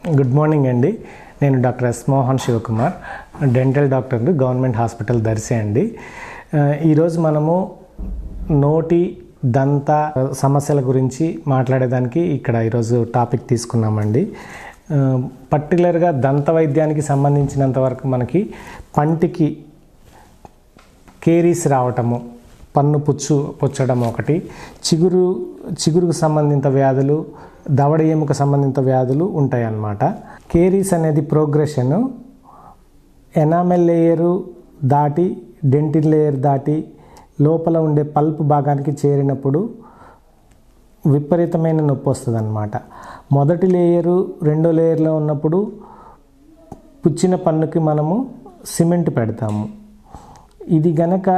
Good morning అండి నేను doctor S Mohan Sivakumar dental doctor government hospital Darsi అండి ఆ, ఈరోజు మనము నోటి దంత సమస్యల గురించి మాట్లాడేదానికి ఇక్కడ ఈరోజు టాపిక్ తీసుకున్నామండి ఆ, పర్టికులర్గా దంత వైద్యానికి సంబంధించినంత వరకు మనకి పంటికి కేరీస్ రావటము పన్ను పుచ్చు పుచ్చడం ఒకటి చిగురు చిగురుకు సంబంధిత వ్యాధులు దవడ ఎముక సంబంధిత వ్యాధులు ఉంటాయన్నమాట కేరీస్ అనేది ప్రోగ్రెషన్ ఎనామెల్ లేయరు దాటి డెంటిల్ లేయర్ దాటి లోపల ఉండే పల్ప్ భాగానికి చేరినప్పుడు విపరీతమైన నొప్పి వస్తుంది అనమాట మొదటి లేయరు రెండో లేయర్లో ఉన్నప్పుడు పుచ్చిన పన్నుకి మనము సిమెంట్ పెడతాము ఇది గనక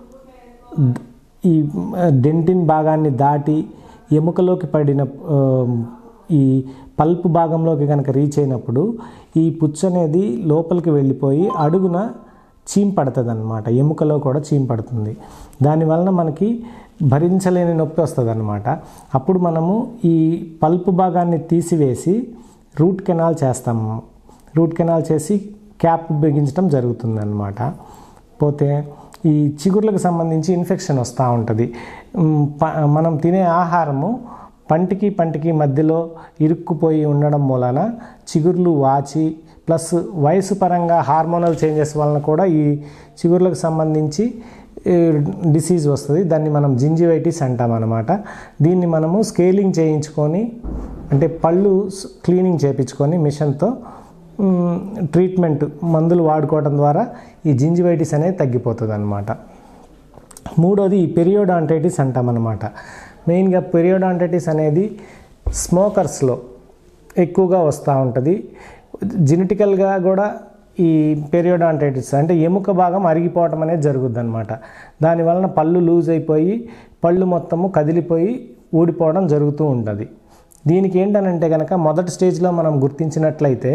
ద- ఈ డెంటిన్ భాగాన్ని దాటి ఎముకలోకి పడిన ఆ, ఈ పల్ప్ భాగంలోకి కనుక రీచ్ అయినప్పుడు ఈ పుచ్చు అనేది లోపలికి వెళ్ళిపోయి అడుగున చీమ్ పడుతుంది అనమాట ఎముకలో కూడా చీమ్ పడుతుంది దానివలన మనకి భరించలేని నొప్పి వస్తుంది అనమాట అప్పుడు మనము ఈ పల్ప్ భాగాన్ని తీసివేసి రూట్ కెనాల్ చేస్తాము రూట్ కెనాల్ చేసి క్యాప్ బిగించడం జరుగుతుంది అనమాట పోతే ఈ చిగుర్లకు సంబంధించి ఇన్ఫెక్షన్ వస్తూ ఉంటుంది ఉమ్, ప- మనం తినే ఆహారము పంటికి పంటికి మధ్యలో ఇరుక్కుపోయి ఉండడం మూలన చిగుర్లు వాచి ప్లస్ వయసు పరంగా హార్మోనల్ చేంజెస్ వలన కూడా ఈ చిగుర్లకు సంబంధించి డిసీజ్ వస్తుంది దాన్ని మనం జింజివైటిస్ అంటాం అనమాట దీన్ని మనము స్కేలింగ్ చేయించుకొని అంటే పళ్ళు స్- క్లీనింగ్ చేయించుకొని మిషన్తో మ్, ట్రీట్మెంట్ మందులు వాడుకోవడం ద్వారా ఈ జింజివైటిస్ అనేది తగ్గిపోతుంది అనమాట మూడోది ఈ పెరియోడాంటైటిస్ అంటామన్నమాట మెయిన్గా పెరియోడాంటైటిస్ అనేది స్మోకర్స్లో ఎక్కువగా వస్తూ ఉంటుంది జెనెటికల్గా కూడా ఈ పెరియోడాంటైటిస్ అంటే ఎముక భాగం అరిగిపోవటం అనేది జరుగుద్ది అనమాట దానివలన పళ్ళు లూజ్ అయిపోయి పళ్ళు మొత్తము కదిలిపోయి ఊడిపోవడం జరుగుతూ ఉంటుంది దీనికి ఏంటనంటే కనుక మొదటి స్టేజ్లో మనం గుర్తించినట్లయితే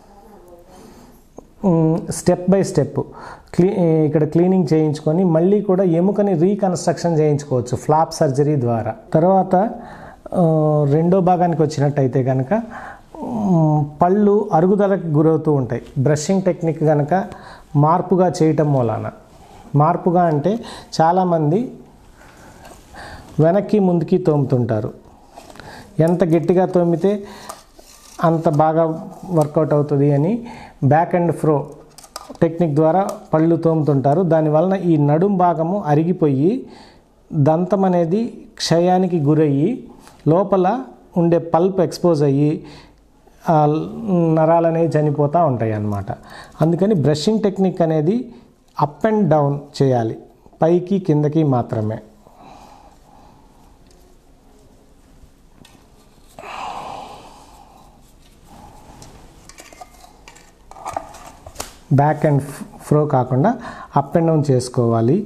స్టెప్ బై స్టెప్ క్లీ ఇక్కడ క్లీనింగ్ చేయించుకొని మళ్ళీ కూడా ఎముకని రీకన్స్ట్రక్షన్ చేయించుకోవచ్చు ఫ్లాప్ సర్జరీ ద్వారా తర్వాత ఆ, రెండో భాగానికి వచ్చినట్టయితే కనుక మ్, పళ్ళు అరుగుదలకు గురవుతూ ఉంటాయి బ్రషింగ్ టెక్నిక్ కనుక మార్పుగా చేయటం మూలాన మార్పుగా అంటే చాలామంది వెనక్కి ముందుకి తోముతుంటారు ఎంత గట్టిగా తోమితే అంత బాగా వర్కౌట్ అవుతుంది అని బ్యాక్ అండ్ ఫ్రో టెక్నిక్ ద్వారా పళ్ళు తోముతుంటారు దానివలన ఈ నడుం భాగము అరిగిపోయి దంతం అనేది క్షయానికి గురయ్యి లోపల ఉండే పల్ప్ ఎక్స్పోజ్ అయ్యి ఆ నరాలు అనేవి చనిపోతూ ఉంటాయి అన్నమాట అందుకని బ్రషింగ్ టెక్నిక్ అనేది అప్ అండ్ డౌన్ చేయాలి పైకి కిందకి మాత్రమే బ్యాక్ అండ్ ఫ్రో కాకుండా అప్ అండ్ డౌన్ చేసుకోవాలి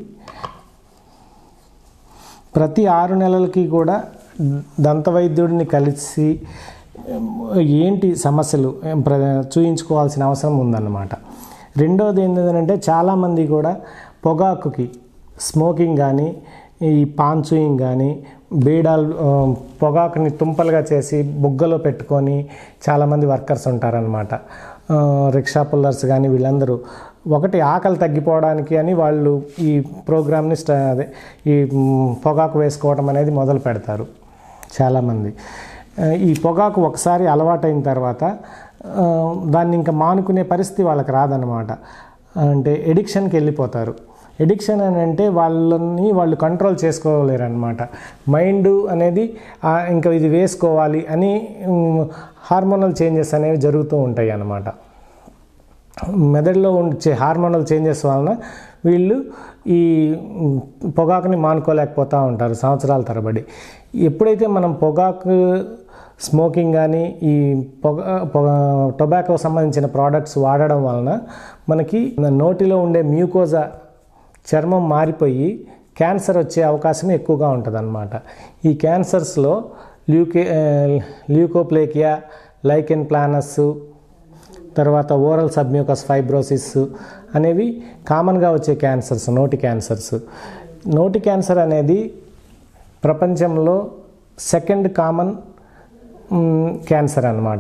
ప్రతి ఆరు నెలలకి కూడా దంత వైద్యుడిని కలిసి ఏంటి సమస్యలు ఏం ప్ర చూయించుకోవాల్సిన అవసరం ఉందన్నమాట రెండోది ఏంటంటే చాలామంది కూడా పొగాకుకి స్మోకింగ్ కానీ ఈ పాన్ చూయింగ్ కానీ బీడాలు ఆ, పొగాకుని తుంపలుగా చేసి బుగ్గలో పెట్టుకొని చాలామంది వర్కర్స్ ఉంటారనమాట ఆ, రిక్షా పుల్లర్స్ కానీ వీళ్ళందరూ ఒకటి ఆకలి తగ్గిపోవడానికి అని వాళ్ళు ఈ ప్రోగ్రామ్ని స్టా అదే ఈ మ్, పొగాకు వేసుకోవడం అనేది మొదలు పెడతారు చాలామంది ఆ, ఈ పొగాకు ఒకసారి అలవాటైన తర్వాత ఆ, దాన్ని ఇంకా మానుకునే పరిస్థితి వాళ్ళకి రాదనమాట అంటే ఎడిక్షన్కి వెళ్ళిపోతారు ఎడిక్షన్ అని అంటే వాళ్ళని వాళ్ళు కంట్రోల్ చేసుకోలేరు అనమాట మైండ్ అనేది ఆ, ఇంకా ఇది వేసుకోవాలి అని హార్మోనల్ చేంజెస్ అనేవి జరుగుతూ ఉంటాయి అన్నమాట మెదడులో ఉండే హార్మోనల్ చేంజెస్ వలన వీళ్ళు ఈ పొగాకుని మానుకోలేకపోతూ ఉంటారు సంవత్సరాల తరబడి ఎప్పుడైతే మనం పొగాకు స్మోకింగ్ కానీ ఈ పొగ పొగ టొబాకో సంబంధించిన ప్రోడక్ట్స్ వాడడం వలన మనకి నోటిలో ఉండే మ్యూకోజా చర్మం మారిపోయి క్యాన్సర్ వచ్చే అవకాశం ఎక్కువగా ఉంటుంది ఈ క్యాన్సర్స్లో ల్యూకే ల్యూకోప్లేకియా లైకెన్ ప్లానస్ తర్వాత ఓరల్ సబ్మ్యూకస్ ఫైబ్రోసిస్ అనేవి కామన్గా వచ్చే క్యాన్సర్స్ నోటి క్యాన్సర్స్ నోటి క్యాన్సర్ అనేది ప్రపంచంలో సెకండ్ కామన్ క్యాన్సర్ అనమాట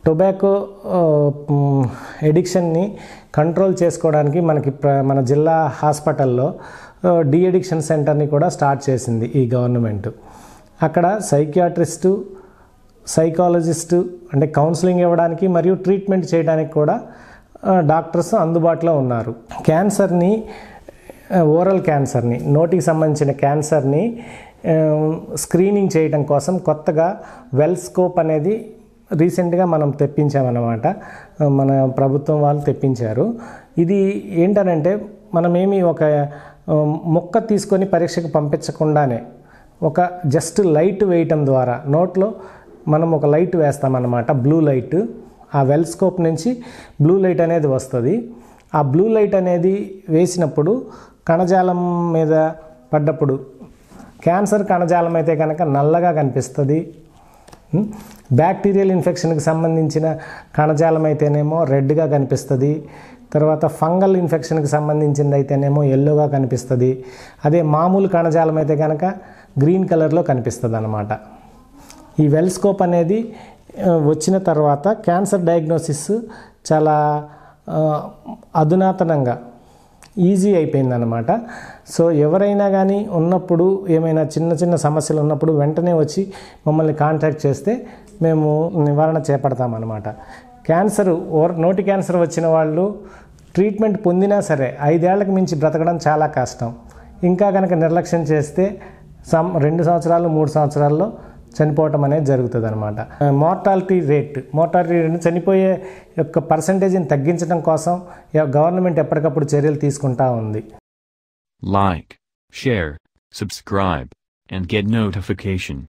టొబాకో ఎడిక్షన్ని కంట్రోల్ చేసుకోవడానికి మనకి ప్ర- మన జిల్లా హాస్పిటల్లో డి అడిక్షన్ సెంటర్ని కూడా స్టార్ట్ చేసింది ఈ గవర్నమెంట్ అక్కడ సైకియాట్రిస్టు సైకాలజిస్టు అంటే కౌన్సిలింగ్ ఇవ్వడానికి మరియు ట్రీట్మెంట్ చేయడానికి కూడా ఆ, డాక్టర్స్ అందుబాటులో ఉన్నారు క్యాన్సర్ని ఆ, ఓరల్ క్యాన్సర్ని నోటికి సంబంధించిన క్యాన్సర్ని ఆ, స్క్రీనింగ్ చేయడం కోసం కొత్తగా వెల్ స్కోప్ అనేది రీసెంట్గా మనం తెప్పించామన్నమాట ఆ, మన ప్రభుత్వం వాళ్ళు తెప్పించారు ఇది ఏంటనంటే మనమేమి ఒక ఆ, మొక్క తీసుకొని పరీక్షకు పంపించకుండానే ఒక జస్ట్ లైట్ వేయటం ద్వారా నోట్లో మనం ఒక లైట్ వేస్తామన్నమాట బ్లూ లైట్ ఆ వెల్ స్కోప్ నుంచి బ్లూ లైట్ అనేది వస్తుంది ఆ బ్లూ లైట్ అనేది వేసినప్పుడు కణజాలం మీద పడ్డప్పుడు క్యాన్సర్ కణజాలం అయితే కనుక నల్లగా కనిపిస్తుంది ఉం? బ్యాక్టీరియల్ ఇన్ఫెక్షన్కి సంబంధించిన కణజాలం అయితేనేమో రెడ్గా కనిపిస్తుంది తర్వాత ఫంగల్ ఇన్ఫెక్షన్కి సంబంధించింది అయితేనేమో ఎల్లోగా కనిపిస్తుంది అదే మామూలు కణజాలం అయితే కనుక గ్రీన్ కలర్లో కనిపిస్తుంది అన్నమాట ఈ వెల్స్కోప్ అనేది ఆ, వచ్చిన తర్వాత క్యాన్సర్ డయాగ్నోసిస్ చాలా ఆ, అధునాతనంగా ఈజీ అయిపోయిందన్నమాట సో ఎవరైనా కానీ ఉన్నప్పుడు ఏమైనా చిన్న చిన్న సమస్యలు ఉన్నప్పుడు వెంటనే వచ్చి మమ్మల్ని కాంటాక్ట్ చేస్తే మేము నివారణ చేపడతామన్నమాట క్యాన్సర్ ఓర్ నోటి క్యాన్సర్ వచ్చిన వాళ్ళు ట్రీట్మెంట్ పొందినా సరే ఐదేళ్లకు మించి బ్రతకడం చాలా కష్టం ఇంకా కనుక నిర్లక్ష్యం చేస్తే సం రెండు సంవత్సరాలు మూడు సంవత్సరాల్లో చనిపోవటం అనేది జరుగుతుంది అనమాట మోర్టాలిటీ రేట్ మోర్టాలిటీ రేట్ చనిపోయే యొక్క పర్సంటేజ్ని తగ్గించడం కోసం గవర్నమెంట్ ఎప్పటికప్పుడు చర్యలు తీసుకుంటా ఉంది Like, share, subscribe, and get notification.